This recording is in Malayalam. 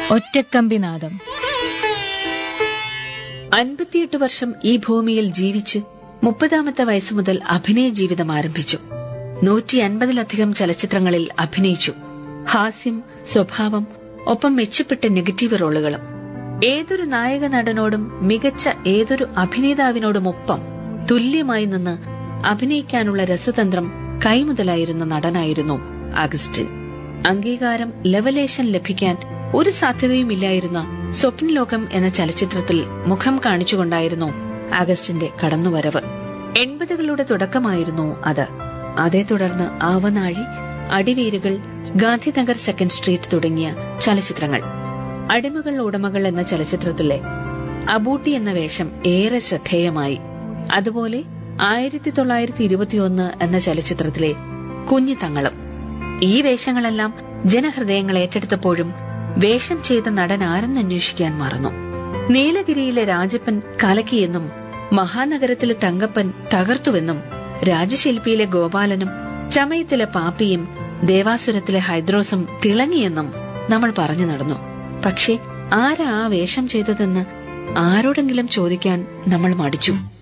ഒറ്റക്കമ്പിനാദം അൻപത്തിയെട്ട് വർഷം ഈ ഭൂമിയിൽ ജീവിച്ച് മുപ്പതാമത്തെ വയസ്സ് മുതൽ അഭിനയ ജീവിതം ആരംഭിച്ചു നൂറ്റി അൻപതിലധികം ചലച്ചിത്രങ്ങളിൽ അഭിനയിച്ചു ഹാസ്യം സ്വഭാവം ഒപ്പം മെച്ചപ്പെട്ട നെഗറ്റീവ് റോളുകളും ഏതൊരു നായക നടനോടും മികച്ച ഏതൊരു അഭിനേതാവിനോടുമൊപ്പം തുല്യമായി നിന്ന് അഭിനയിക്കാനുള്ള രസതന്ത്രം കൈമുതലായിരുന്ന നടനായിരുന്നു അഗസ്റ്റിൻ അംഗീകാരം ലെവലേഷൻ ലഭിക്കാൻ ഒരു സാധ്യതയുമില്ലായിരുന്ന സ്വപ്നലോകം എന്ന ചലച്ചിത്രത്തിൽ മുഖം കാണിച്ചുകൊണ്ടായിരുന്നു അഗസ്റ്റിന്റെ കടന്നുവരവ് എൺപതുകളുടെ തുടക്കമായിരുന്നു അത് അതേ തുടർന്ന് ആവനാഴി അടിവേരുകൾ ഗാന്ധിനഗർ സെക്കൻഡ് സ്ട്രീറ്റ് തുടങ്ങിയ ചലച്ചിത്രങ്ങൾ അടിമകൾ ഉടമകൾ എന്ന ചലച്ചിത്രത്തിലെ അബൂട്ടി എന്ന വേഷം ഏറെ ശ്രദ്ധേയമായി അതുപോലെ ആയിരത്തി തൊള്ളായിരത്തി ഇരുപത്തിയൊന്ന് എന്ന ചലച്ചിത്രത്തിലെ കുഞ്ഞിത്തങ്ങളും ഈ വേഷങ്ങളെല്ലാം ജനഹൃദയങ്ങൾ ഏറ്റെടുത്തപ്പോഴും വേഷം ചെയ്ത നടൻ ആരെന്ന് അന്വേഷിക്കാൻ മറന്നു നീലഗിരിയിലെ രാജപ്പൻ കലക്കിയെന്നും മഹാനഗരത്തിലെ തങ്കപ്പൻ തകർത്തുവെന്നും രാജശില്പിയിലെ ഗോപാലനും ചമയത്തിലെ പാപ്പിയും ദേവാസുരത്തിലെ ഹൈദ്രോസും തിളങ്ങിയെന്നും നമ്മൾ പറഞ്ഞു നടന്നു പക്ഷേ ആരാ ആ വേഷം ചെയ്തതെന്ന് ആരോടെങ്കിലും ചോദിക്കാൻ നമ്മൾ മടിച്ചു